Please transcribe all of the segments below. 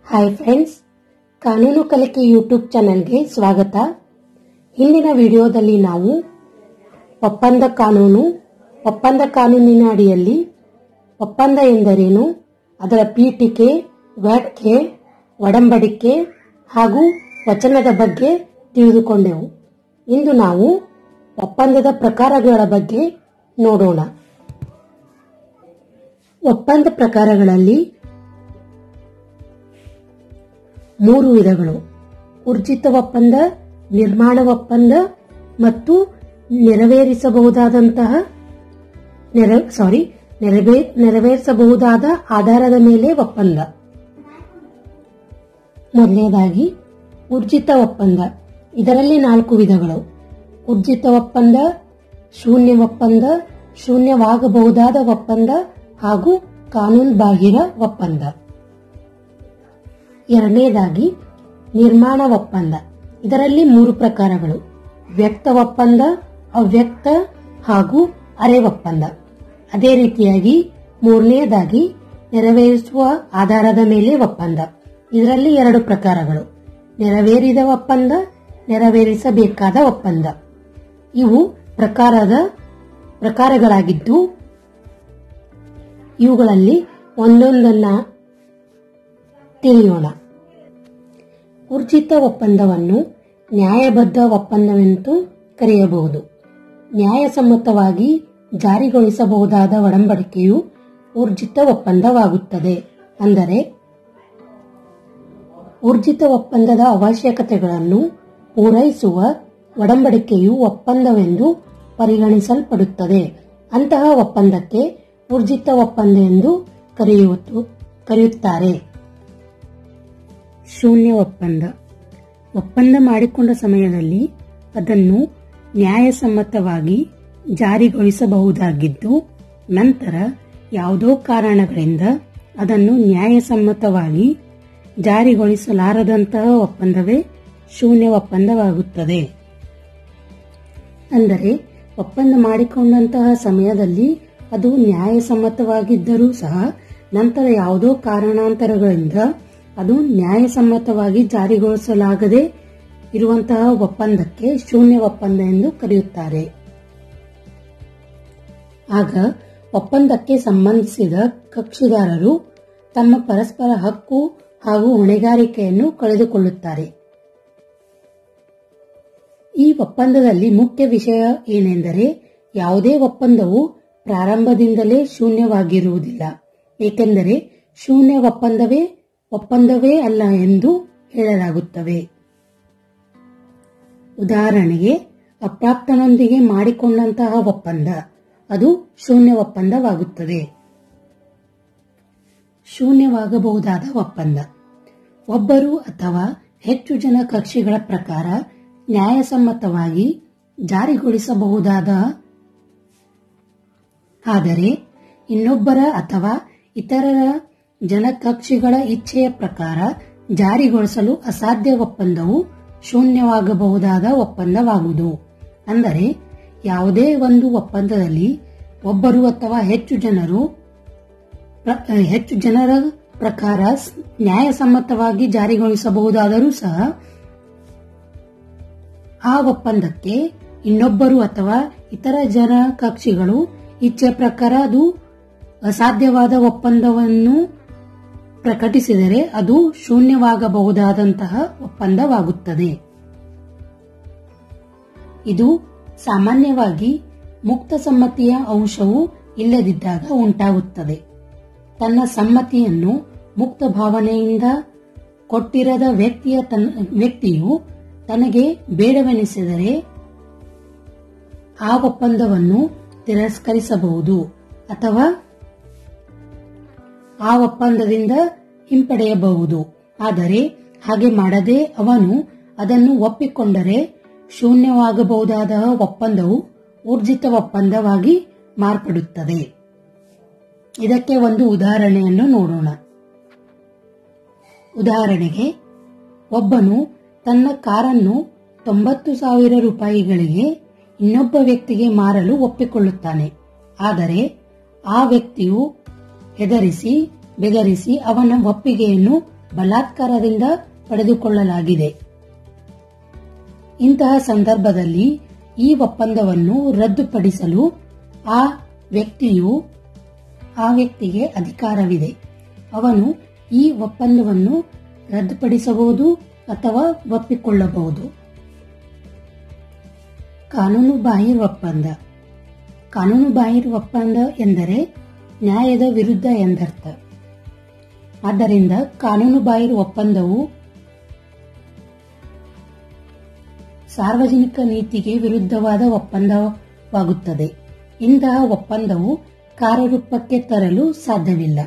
hi friends ಕಾನೂನು ಕಲಿಕೆ YouTube ಚಾನೆಲ್ಗೆ ಸ್ವಾಗತ ಹಿಂದಿನ ವಿಡಿಯೋದಲ್ಲಿ ನಾವು ಒಪ್ಪಂದ ಕಾನೂನು ಒಪ್ಪಂದ ಕಾನೂನಿನ ಅಡಿಯಲ್ಲಿ ಒಪ್ಪಂದ ಎಂದರೇನು ಅದರ ಪೀಠಿಕೆ ವ್ಯಾಖ್ಯೆ ಒಡಂಬಡಿಕೆ ಹಾಗೂ ವಚನದ ಬಗ್ಗೆ ತಿಳಿದುಕೊಂಡೆವು ಇಂದು ನಾವು ಒಪ್ಪಂದದ ಪ್ರಕಾರಗಳ ಬಗ್ಗೆ ನೋಡೋಣ ಒಪ್ಪಂದ ಪ್ರಕಾರಗಳಲ್ಲಿ ಮೂರು ವಿಧಗಳು ಊರ್ಜಿತ ಒಪ್ಪಂದ ನಿರ್ಮಾಣ ಒಪ್ಪಂದ ಮತ್ತು ನೆರವೇರಿಸಬಹುದಾದಂತಹ ನೆರ ಸಾರಿ ನೆರವೇ ನೆರವೇರಿಸಬಹುದಾದ ಆಧಾರದ ಮೇಲೆ ಒಪ್ಪಂದ ಮೊದಲನೇದಾಗಿ ಊರ್ಜಿತ ಒಪ್ಪಂದ ಇದರಲ್ಲಿ ನಾಲ್ಕು ವಿಧಗಳು ಊರ್ಜಿತ ಒಪ್ಪಂದ ಶೂನ್ಯ ಒಪ್ಪಂದ ಶೂನ್ಯವಾಗಬಹುದಾದ ಒಪ್ಪಂದ ಹಾಗೂ ಕಾನೂನು ಬಾಹಿರ ಒಪ್ಪಂದ ಎರಡನೇದಾಗಿ ನಿರ್ಮಾಣ ಒಪ್ಪಂದ ಇದರಲ್ಲಿ ಮೂರು ಪ್ರಕಾರಗಳು ವ್ಯಕ್ತ ಒಪ್ಪಂದ ಅವ್ಯಕ್ತ ಹಾಗೂ ಅರೆ ಒಪ್ಪಂದ ಅದೇ ರೀತಿಯಾಗಿ ಮೂರನೆಯದಾಗಿ ನೆರವೇರಿಸುವ ಆಧಾರದ ಮೇಲೆ ಒಪ್ಪಂದ ಇದರಲ್ಲಿ ಎರಡು ಪ್ರಕಾರಗಳು ನೆರವೇರಿದ ಒಪ್ಪಂದ ನೆರವೇರಿಸಬೇಕಾದ ಒಪ್ಪಂದ ಇವು ಪ್ರಕಾರದ ಪ್ರಕಾರಗಳಾಗಿದ್ದು ಇವುಗಳಲ್ಲಿ ಒಂದೊಂದನ್ನ ತಿಳಿಯೋಣ ಊರ್ಜಿತ ಒಪ್ಪಂದವನ್ನು ನ್ಯಾಯಬದ್ಧ ಒಪ್ಪಂದವೆಂದು ಕರೆಯಬಹುದು ನ್ಯಾಯಸಮ್ಮತವಾಗಿ ಜಾರಿಗೊಳಿಸಬಹುದಾದ ಒಡಂಬಡಿಕೆಯು ಊರ್ಜಿತ ಒಪ್ಪಂದವಾಗುತ್ತದೆ ಅಂದರೆ ಊರ್ಜಿತ ಒಪ್ಪಂದದ ಅವಶ್ಯಕತೆಗಳನ್ನು ಪೂರೈಸುವ ಒಡಂಬಡಿಕೆಯು ಒಪ್ಪಂದವೆಂದು ಪರಿಗಣಿಸಲ್ಪಡುತ್ತದೆ ಅಂತಹ ಒಪ್ಪಂದಕ್ಕೆ ಊರ್ಜಿತ ಒಪ್ಪಂದ ಎಂದು ಕರೆಯುವುದು ಕರೆಯುತ್ತಾರೆ ಶೂನ್ಯ ಒಪ್ಪಂದ ಒಪ್ಪಂದ ಮಾಡಿಕೊಂಡ ಸಮಯದಲ್ಲಿ ಅದನ್ನು ನ್ಯಾಯಸಮ್ಮತವಾಗಿ ಜಾರಿಗೊಳಿಸಬಹುದಾಗಿದ್ದು ನಂತರ ಯಾವುದೋ ಕಾರಣಗಳಿಂದ ಅದನ್ನು ನ್ಯಾಯಸಮ್ಮತವಾಗಿ ಜಾರಿಗೊಳಿಸಲಾರದಂತಹ ಒಪ್ಪಂದವೇ ಶೂನ್ಯ ಒಪ್ಪಂದವಾಗುತ್ತದೆ ಅಂದರೆ ಒಪ್ಪಂದ ಮಾಡಿಕೊಂಡಂತಹ ಸಮಯದಲ್ಲಿ ಅದು ನ್ಯಾಯಸಮ್ಮತವಾಗಿದ್ದರೂ ಸಹ ನಂತರ ಯಾವುದೋ ಕಾರಣಾಂತರಗಳಿಂದ ಅದು ನ್ಯಾಯಸಮ್ಮತವಾಗಿ ಜಾರಿಗೊಳಿಸಲಾಗದೆ ಇರುವಂತಹ ಒಪ್ಪಂದಕ್ಕೆ ಶೂನ್ಯ ಒಪ್ಪಂದ ಎಂದು ಕರೆಯುತ್ತಾರೆ ಆಗ ಒಪ್ಪಂದಕ್ಕೆ ಸಂಬಂಧಿಸಿದ ಕಕ್ಷಿದಾರರು ತಮ್ಮ ಪರಸ್ಪರ ಹಕ್ಕು ಹಾಗೂ ಹೊಣೆಗಾರಿಕೆಯನ್ನು ಕಳೆದುಕೊಳ್ಳುತ್ತಾರೆ ಈ ಒಪ್ಪಂದದಲ್ಲಿ ಮುಖ್ಯ ವಿಷಯ ಏನೆಂದರೆ ಯಾವುದೇ ಒಪ್ಪಂದವು ಪ್ರಾರಂಭದಿಂದಲೇ ಶೂನ್ಯವಾಗಿರುವುದಿಲ್ಲ ಏಕೆಂದರೆ ಶೂನ್ಯ ಒಪ್ಪಂದವೇ ಒಪ್ಪಂದವೇ ಅಲ್ಲ ಎಂದು ಹೇಳಲಾಗುತ್ತವೆ ಉದಾಹರಣೆಗೆ ಅಪ್ರಾಪ್ತನೊಂದಿಗೆ ಮಾಡಿಕೊಂಡಂತಹ ಒಪ್ಪಂದ ಅದು ಶೂನ್ಯ ಒಪ್ಪಂದವಾಗುತ್ತದೆ ಶೂನ್ಯವಾಗಬಹುದಾದ ಒಪ್ಪಂದ ಒಬ್ಬರು ಅಥವಾ ಹೆಚ್ಚು ಜನ ಕಕ್ಷಿಗಳ ಪ್ರಕಾರ ನ್ಯಾಯಸಮ್ಮತವಾಗಿ ಜಾರಿಗೊಳಿಸಬಹುದಾದ ಆದರೆ ಇನ್ನೊಬ್ಬರ ಅಥವಾ ಇತರರ ಜನಕಕ್ಷಿಗಳ ಇಚ್ಛೆಯ ಪ್ರಕಾರ ಜಾರಿಗೊಳಿಸಲು ಅಸಾಧ್ಯ ಒಪ್ಪಂದವು ಶೂನ್ಯವಾಗಬಹುದಾದ ಒಪ್ಪಂದವಾಗುವುದು ಅಂದರೆ ಯಾವುದೇ ಒಂದು ಒಪ್ಪಂದದಲ್ಲಿ ಒಬ್ಬರು ಅಥವಾ ಹೆಚ್ಚು ಜನರು ಹೆಚ್ಚು ಜನರ ಪ್ರಕಾರ ನ್ಯಾಯಸಮ್ಮತವಾಗಿ ಜಾರಿಗೊಳಿಸಬಹುದಾದರೂ ಸಹ ಆ ಒಪ್ಪಂದಕ್ಕೆ ಇನ್ನೊಬ್ಬರು ಅಥವಾ ಇತರ ಜನ ಕಕ್ಷಿಗಳು ಇಚ್ಛೆ ಪ್ರಕಾರ ಅದು ಅಸಾಧ್ಯವಾದ ಒಪ್ಪಂದವನ್ನು ಪ್ರಕಟಿಸಿದರೆ ಅದು ಶೂನ್ಯವಾಗಬಹುದಾದಂತಹ ಒಪ್ಪಂದವಾಗುತ್ತದೆ ಇದು ಸಾಮಾನ್ಯವಾಗಿ ಮುಕ್ತ ಸಮ್ಮತಿಯ ಅಂಶವು ಇಲ್ಲದಿದ್ದಾಗ ಉಂಟಾಗುತ್ತದೆ ತನ್ನ ಸಮ್ಮತಿಯನ್ನು ಮುಕ್ತ ಭಾವನೆಯಿಂದ ಕೊಟ್ಟಿರದ ವ್ಯಕ್ತಿಯ ವ್ಯಕ್ತಿಯು ತನಗೆ ಬೇಡವೆನಿಸಿದರೆ ಆ ಒಪ್ಪಂದವನ್ನು ತಿರಸ್ಕರಿಸಬಹುದು ಅಥವಾ ಆ ಒಪ್ಪಂದದಿಂದ ಹಿಂಪಡೆಯಬಹುದು ಆದರೆ ಹಾಗೆ ಮಾಡದೆ ಅವನು ಅದನ್ನು ಒಪ್ಪಿಕೊಂಡರೆ ಶೂನ್ಯವಾಗಬಹುದಾದ ಒಪ್ಪಂದವು ಊರ್ಜಿತ ಒಪ್ಪಂದವಾಗಿ ಮಾರ್ಪಡುತ್ತದೆ ಇದಕ್ಕೆ ಒಂದು ಉದಾಹರಣೆಯನ್ನು ನೋಡೋಣ ಉದಾಹರಣೆಗೆ ಒಬ್ಬನು ತನ್ನ ಕಾರನ್ನು ತೊಂಬತ್ತು ಸಾವಿರ ರೂಪಾಯಿಗಳಿಗೆ ಇನ್ನೊಬ್ಬ ವ್ಯಕ್ತಿಗೆ ಮಾರಲು ಒಪ್ಪಿಕೊಳ್ಳುತ್ತಾನೆ ಆದರೆ ಆ ವ್ಯಕ್ತಿಯು ಹೆದರಿಸಿ ಬೆದರಿಸಿ ಅವನ ಒಪ್ಪಿಗೆಯನ್ನು ಬಲಾತ್ಕಾರದಿಂದ ಪಡೆದುಕೊಳ್ಳಲಾಗಿದೆ ಇಂತಹ ಸಂದರ್ಭದಲ್ಲಿ ಈ ಒಪ್ಪಂದವನ್ನು ರದ್ದುಪಡಿಸಲು ಆ ವ್ಯಕ್ತಿಯು ಆ ವ್ಯಕ್ತಿಗೆ ಅಧಿಕಾರವಿದೆ ಅವನು ಈ ಒಪ್ಪಂದವನ್ನು ರದ್ದುಪಡಿಸಬಹುದು ಅಥವಾ ಒಪ್ಪಿಕೊಳ್ಳಬಹುದು ಕಾನೂನು ಬಾಹಿರ ಒಪ್ಪಂದ ಕಾನೂನು ಬಾಹಿರ ಒಪ್ಪಂದ ಎಂದರೆ ನ್ಯಾಯದ ವಿರುದ್ಧ ಎಂದರ್ಥ ಆದ್ದರಿಂದ ಕಾನೂನು ಬಾಹಿರ ಒಪ್ಪಂದವು ಸಾರ್ವಜನಿಕ ನೀತಿಗೆ ವಿರುದ್ಧವಾದ ಒಪ್ಪಂದವಾಗುತ್ತದೆ ಇಂತಹ ಒಪ್ಪಂದವು ಕಾರ್ಯರೂಪಕ್ಕೆ ತರಲು ಸಾಧ್ಯವಿಲ್ಲ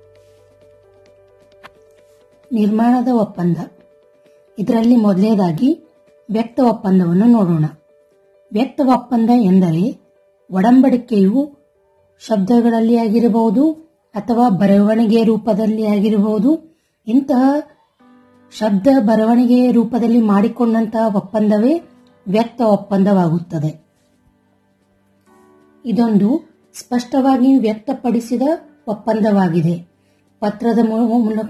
ನಿರ್ಮಾಣದ ಒಪ್ಪಂದ ಇದರಲ್ಲಿ ಮೊದಲನೇದಾಗಿ ವ್ಯಕ್ತ ಒಪ್ಪಂದವನ್ನು ನೋಡೋಣ ವ್ಯಕ್ತ ಒಪ್ಪಂದ ಎಂದರೆ ಒಡಂಬಡಿಕೆಯು ಶಬ್ದಗಳಲ್ಲಿ ಆಗಿರಬಹುದು ಅಥವಾ ಬರವಣಿಗೆಯ ರೂಪದಲ್ಲಿ ಆಗಿರಬಹುದು ಇಂತಹ ಶಬ್ದ ಬರವಣಿಗೆಯ ರೂಪದಲ್ಲಿ ಮಾಡಿಕೊಂಡಂತಹ ಒಪ್ಪಂದವೇ ವ್ಯಕ್ತ ಒಪ್ಪಂದವಾಗುತ್ತದೆ ಇದೊಂದು ಸ್ಪಷ್ಟವಾಗಿ ವ್ಯಕ್ತಪಡಿಸಿದ ಒಪ್ಪಂದವಾಗಿದೆ ಪತ್ರದ ಮೂ- ಮೂಲಕ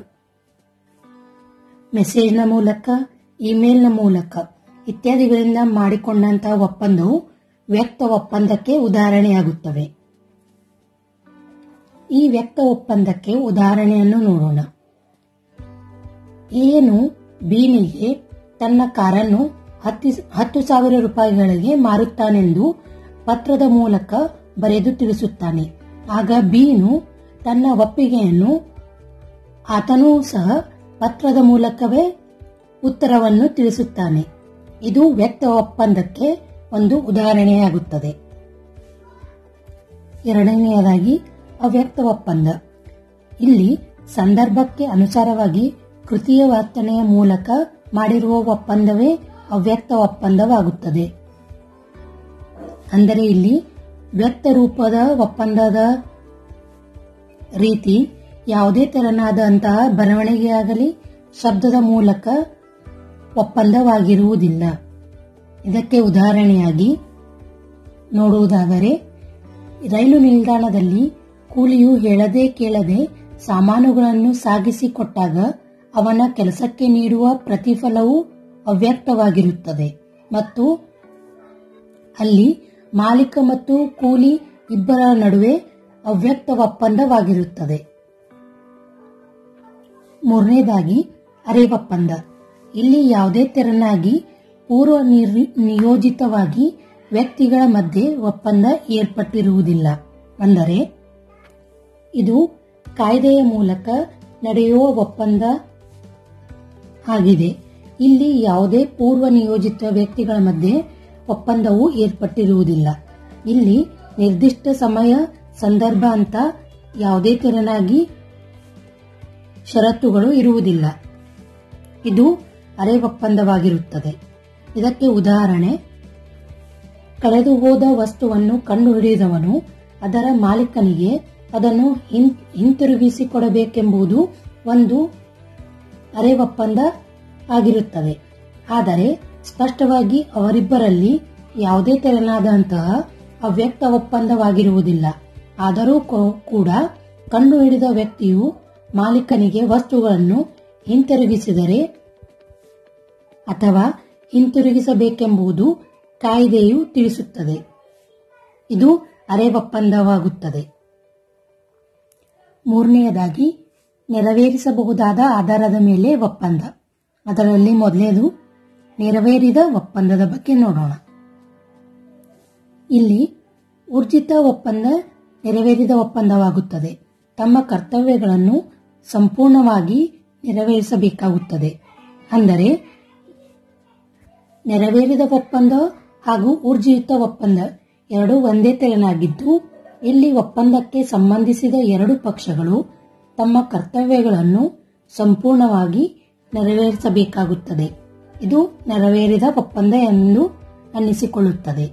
ಮೆಸೇಜ್ನ ಮೂಲಕ ಇಮೇಲ್ನ ಮೂಲಕ ಇತ್ಯಾದಿಗಳಿಂದ ಮಾಡಿಕೊಂಡಂತಹ ಒಪ್ಪಂದವು ವ್ಯಕ್ತ ಒಪ್ಪಂದಕ್ಕೆ ಉದಾಹರಣೆಯಾಗುತ್ತವೆ ಈ ವ್ಯಕ್ತ ಒಪ್ಪಂದಕ್ಕೆ ಉದಾಹರಣೆಯನ್ನು ನೋಡೋಣ ಏನು ಬೀನಿಗೆ ತನ್ನ ಕಾರನ್ನು ಹತ್ತಿ- ಹತ್ತು ಸಾವಿರ ರೂಪಾಯಿಗಳಿಗೆ ಮಾರುತ್ತಾನೆಂದು ಪತ್ರದ ಮೂಲಕ ಬರೆದು ತಿಳಿಸುತ್ತಾನೆ ಆಗ ಬೀನು ತನ್ನ ಒಪ್ಪಿಗೆಯನ್ನು ಆತನೂ ಸಹ ಪತ್ರದ ಮೂಲಕವೇ ಉತ್ತರವನ್ನು ತಿಳಿಸುತ್ತಾನೆ ಇದು ವ್ಯಕ್ತ ಒಪ್ಪಂದಕ್ಕೆ ಒಂದು ಉದಾಹರಣೆಯಾಗುತ್ತದೆ ಎರಡನೆಯದಾಗಿ ಅವ್ಯಕ್ತ ಒಪ್ಪಂದ ಇಲ್ಲಿ ಸಂದರ್ಭಕ್ಕೆ ಅನುಸಾರವಾಗಿ ಕೃತಿಯ ವರ್ತನೆಯ ಮೂಲಕ ಮಾಡಿರುವ ಒಪ್ಪಂದವೇ ಅವ್ಯಕ್ತ ಒಪ್ಪಂದವಾಗುತ್ತದೆ ಅಂದರೆ ಇಲ್ಲಿ ವ್ಯಕ್ತ ರೂಪದ ಒಪ್ಪಂದದ ರೀತಿ ಯಾವುದೇ ತೆರನಾದಂತಹ ಬರವಣಿಗೆಯಾಗಲಿ ಶಬ್ದದ ಮೂಲಕ ಒಪ್ಪಂದವಾಗಿರುವುದಿಲ್ಲ ಇದಕ್ಕೆ ಉದಾಹರಣೆಯಾಗಿ ನೋಡುವುದಾದರೆ ರೈಲು ನಿಲ್ದಾಣದಲ್ಲಿ ಕೂಲಿಯು ಹೇಳದೆ ಕೇಳದೆ ಸಾಮಾನುಗಳನ್ನು ಸಾಗಿಸಿಕೊಟ್ಟಾಗ ಅವನ ಕೆಲಸಕ್ಕೆ ನೀಡುವ ಪ್ರತಿಫಲವು ಅವ್ಯಕ್ತವಾಗಿರುತ್ತದೆ ಮತ್ತು ಅಲ್ಲಿ ಮಾಲೀಕ ಮತ್ತು ಕೂಲಿ ಇಬ್ಬರ ನಡುವೆ ಅವ್ಯಕ್ತ ಒಪ್ಪಂದವಾಗಿರುತ್ತದೆ ಮೂರನೇದಾಗಿ ಅರೆ ಒಪ್ಪಂದ ಇಲ್ಲಿ ಯಾವುದೇ ತೆರನಾಗಿ ಪೂರ್ವ ನಿರ್- ನಿಯೋಜಿತವಾಗಿ ವ್ಯಕ್ತಿಗಳ ಮಧ್ಯೆ ಒಪ್ಪಂದ ಏರ್ಪಟ್ಟಿರುವುದಿಲ್ಲ ಅಂದರೆ ಇದು ಕಾಯ್ದೆಯ ಮೂಲಕ ನಡೆಯುವ ಒಪ್ಪಂದ ಆಗಿದೆ ಇಲ್ಲಿ ಯಾವುದೇ ಪೂರ್ವ ನಿಯೋಜಿತ ವ್ಯಕ್ತಿಗಳ ಮಧ್ಯೆ ಒಪ್ಪಂದವು ಏರ್ಪಟ್ಟಿರುವುದಿಲ್ಲ ಇಲ್ಲಿ ನಿರ್ದಿಷ್ಟ ಸಮಯ ಸಂದರ್ಭ ಅಂತ ಯಾವುದೇ ತೆರನಾಗಿ ಷರತ್ತುಗಳು ಇರುವುದಿಲ್ಲ ಇದು ಅರೆ ಒಪ್ಪಂದವಾಗಿರುತ್ತದೆ ಇದಕ್ಕೆ ಉದಾಹರಣೆ ಕಳೆದು ಹೋದ ವಸ್ತುವನ್ನು ಕಂಡುಹಿಡಿದವನು ಅದರ ಮಾಲೀಕನಿಗೆ ಅದನ್ನು ಹಿಂ- ಹಿಂತಿರುಗಿಸಿಕೊಡಬೇಕೆಂಬುದು ಒಂದು ಅರೆ ಒಪ್ಪಂದ ಆಗಿರುತ್ತದೆ ಆದರೆ ಸ್ಪಷ್ಟವಾಗಿ ಅವರಿಬ್ಬರಲ್ಲಿ ಯಾವುದೇ ತೆರನಾದಂತಹ ಅವ್ಯಕ್ತ ಒಪ್ಪಂದವಾಗಿರುವುದಿಲ್ಲ ಆದರೂ ಕೂ- ಕೂಡ ಕಂಡುಹಿಡಿದ ವ್ಯಕ್ತಿಯು ಮಾಲೀಕನಿಗೆ ವಸ್ತುಗಳನ್ನು ಹಿಂತಿರುಗಿಸಿದರೆ ಅಥವಾ ಹಿಂತಿರುಗಿಸಬೇಕೆಂಬುದು ಕಾಯ್ದೆಯು ತಿಳಿಸುತ್ತದೆ ಇದು ಅರೆ ಒಪ್ಪಂದವಾಗುತ್ತದೆ ಮೂರನೆಯದಾಗಿ ನೆರವೇರಿಸಬಹುದಾದ ಆಧಾರದ ಮೇಲೆ ಒಪ್ಪಂದ ಅದರಲ್ಲಿ ಮೊದಲನೇದು ನೆರವೇರಿದ ಒಪ್ಪಂದದ ಬಗ್ಗೆ ನೋಡೋಣ ಇಲ್ಲಿ ಊರ್ಜಿತ ಒಪ್ಪಂದ ನೆರವೇರಿದ ಒಪ್ಪಂದವಾಗುತ್ತದೆ ತಮ್ಮ ಕರ್ತವ್ಯಗಳನ್ನು ಸಂಪೂರ್ಣವಾಗಿ ನೆರವೇರಿಸಬೇಕಾಗುತ್ತದೆ ಅಂದರೆ ನೆರವೇರಿದ ಒಪ್ಪಂದ ಹಾಗೂ ಊರ್ಜಿತ ಒಪ್ಪಂದ ಎರಡೂ ಒಂದೇ ತೆರನಾಗಿದ್ದು ಇಲ್ಲಿ ಒಪ್ಪಂದಕ್ಕೆ ಸಂಬಂಧಿಸಿದ ಎರಡು ಪಕ್ಷಗಳು ತಮ್ಮ ಕರ್ತವ್ಯಗಳನ್ನು ಸಂಪೂರ್ಣವಾಗಿ ನೆರವೇರಿಸಬೇಕಾಗುತ್ತದೆ ಇದು ನೆರವೇರಿದ ಒಪ್ಪಂದ ಎಂದು ಅನ್ನಿಸಿಕೊಳ್ಳುತ್ತದೆ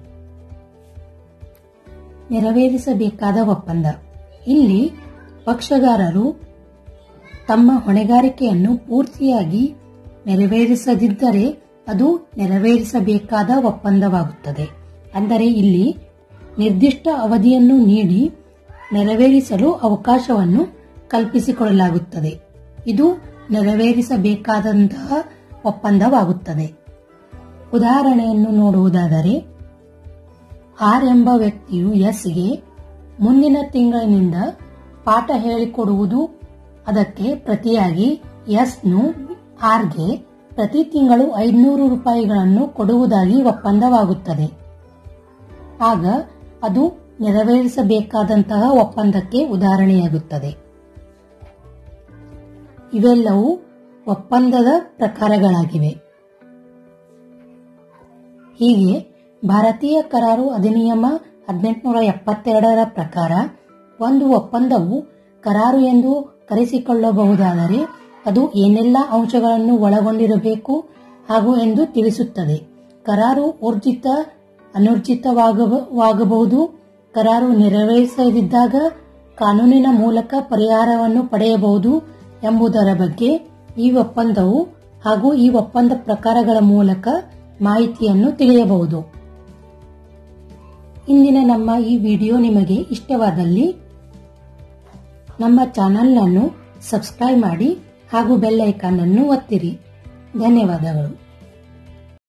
ನೆರವೇರಿಸಬೇಕಾದ ಒಪ್ಪಂದ ಇಲ್ಲಿ ಪಕ್ಷಗಾರರು ತಮ್ಮ ಹೊಣೆಗಾರಿಕೆಯನ್ನು ಪೂರ್ತಿಯಾಗಿ ನೆರವೇರಿಸದಿದ್ದರೆ ಅದು ನೆರವೇರಿಸಬೇಕಾದ ಒಪ್ಪಂದವಾಗುತ್ತದೆ ಅಂದರೆ ಇಲ್ಲಿ ನಿರ್ದಿಷ್ಟ ಅವಧಿಯನ್ನು ನೀಡಿ ನೆರವೇರಿಸಲು ಅವಕಾಶವನ್ನು ಕಲ್ಪಿಸಿಕೊಡಲಾಗುತ್ತದೆ ಇದು ನೆರವೇರಿಸಬೇಕಾದಂತಹ ಒಪ್ಪಂದವಾಗುತ್ತದೆ ಉದಾಹರಣೆಯನ್ನು ನೋಡುವುದಾದರೆ ಆರ್ ಎಂಬ ವ್ಯಕ್ತಿಯು ಎಸ್ಗೆ ಮುಂದಿನ ತಿಂಗಳಿನಿಂದ ಪಾಠ ಹೇಳಿಕೊಡುವುದು ಅದಕ್ಕೆ ಪ್ರತಿಯಾಗಿ ಎಸ್ನು ಆರ್ಗೆ ಪ್ರತಿ ತಿಂಗಳು ಐದುನೂರು ರೂಪಾಯಿಗಳನ್ನು ಕೊಡುವುದಾಗಿ ಒಪ್ಪಂದವಾಗುತ್ತದೆ ಆಗ ಅದು ನೆರವೇರಿಸಬೇಕಾದಂತಹ ಒಪ್ಪಂದಕ್ಕೆ ಉದಾಹರಣೆಯಾಗುತ್ತದೆ ಇವೆಲ್ಲವೂ ಒಪ್ಪಂದದ ಪ್ರಕಾರಗಳಾಗಿವೆ ಹೀಗೆ ಭಾರತೀಯ ಕರಾರು ಅಧಿನಿಯಮ ಹದಿನೆಂಟುನೂರ ಎಪ್ಪತ್ತೆರಡರ ಪ್ರಕಾರ ಒಂದು ಒಪ್ಪಂದವು ಕರಾರು ಎಂದು ಕರೆಸಿಕೊಳ್ಳಬಹುದಾದರೆ ಅದು ಏನೆಲ್ಲ ಅಂಶಗಳನ್ನು ಒಳಗೊಂಡಿರಬೇಕು ಹಾಗೂ ಎಂದು ತಿಳಿಸುತ್ತದೆ ಕರಾರು ಊರ್ಜಿತ ಅನೂರ್ಜಿತವಾಗಬಹುದು ಕರಾರು ನೆರವೇರಿಸದಿದ್ದಾಗ ಕಾನೂನಿನ ಮೂಲಕ ಪರಿಹಾರವನ್ನು ಪಡೆಯಬಹುದು ಎಂಬುದರ ಬಗ್ಗೆ ಈ ಒಪ್ಪಂದವು ಹಾಗೂ ಈ ಒಪ್ಪಂದ ಪ್ರಕಾರಗಳ ಮೂಲಕ ಮಾಹಿತಿಯನ್ನು ತಿಳಿಯಬಹುದು ಇಂದಿನ ನಮ್ಮ ಈ ವಿಡಿಯೋ ನಿಮಗೆ ಇಷ್ಟವಾದಲ್ಲಿ ನಮ್ಮ ಚಾನೆಲ್ ಅನ್ನು ಸಬ್ಸ್ಕ್ರೈಬ್ ಮಾಡಿ ಹಾಗೂ ಬೆಲ್ ಐಕಾನ್ ಅನ್ನು ಒತ್ತಿರಿ ಧನ್ಯವಾದಗಳು